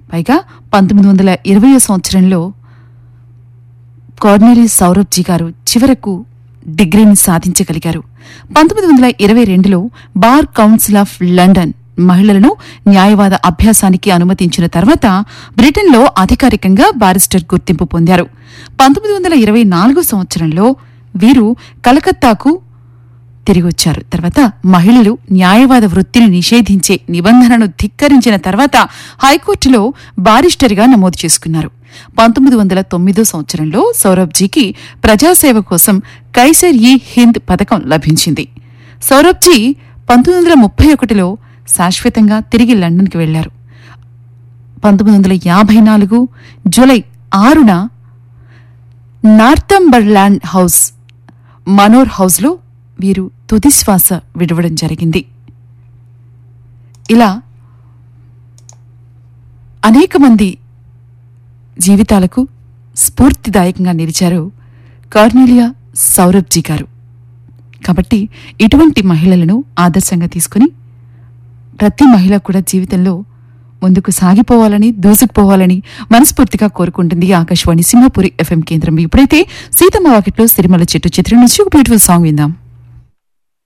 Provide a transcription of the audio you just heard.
పైగా పంతొమ్మిది వందల ఇరవై సంవత్సరంలో కార్నెలియస్ సౌరభ్జీ గారు చివరకు డిగ్రీని సాధించగలిగారు పంతొమ్మిది వందల ఇరవై రెండులో బార్ కౌన్సిల్ ఆఫ్ లండన్ మహిళలను న్యాయవాద అభ్యాసానికి అనుమతించిన తర్వాత బ్రిటన్లో అధికారికంగా బారిస్టర్ గుర్తింపు పొందారు పంతొమ్మిది వందల ఇరవై నాలుగు సంవత్సరంలో వీరు కలకత్తాకు తిరిగి వచ్చారు తర్వాత మహిళలు న్యాయవాద వృత్తిని నిషేధించే నిబంధనను ధిక్కరించిన తర్వాత హైకోర్టులో బారిస్టర్గా నమోదు చేసుకున్నారు పంతొమ్మిది వందల తొమ్మిదో సంవత్సరంలో సౌరభ్జీకి ప్రజాసేవ కోసం కైసర్ ఈ హింద్ పథకం లభించింది సౌరభ్జీ పంతొమ్మిది వందల ముప్పై ఒకటిలో శాశ్వతంగా తిరిగి లండన్కి వెళ్లారు పంతొమ్మిది వందల యాభై నాలుగు జూలై ఆరున నార్థంబర్లాండ్ హౌస్ మనోర్ హౌస్లో వీరు తుది శ్వాస విడవడం జరిగింది ఇలా అనేక మంది జీవితాలకు స్ఫూర్తిదాయకంగా నిలిచారు కార్నెలియా సౌరభ్జీ గారు కాబట్టి ఇటువంటి మహిళలను ఆదర్శంగా తీసుకుని ప్రతి మహిళ కూడా జీవితంలో ముందుకు సాగిపోవాలని దూసుకుపోవాలని మనస్ఫూర్తిగా కోరుకుంటుంది ఆకాశవాణి సింహపురి ఎఫ్ఎం కేంద్రం ఇప్పుడైతే సీతమ్మ వాకిట్లో సిరిమల చెట్టు చిత్రం నుంచి ఒక బ్యూటిఫుల్ సాంగ్ విందాం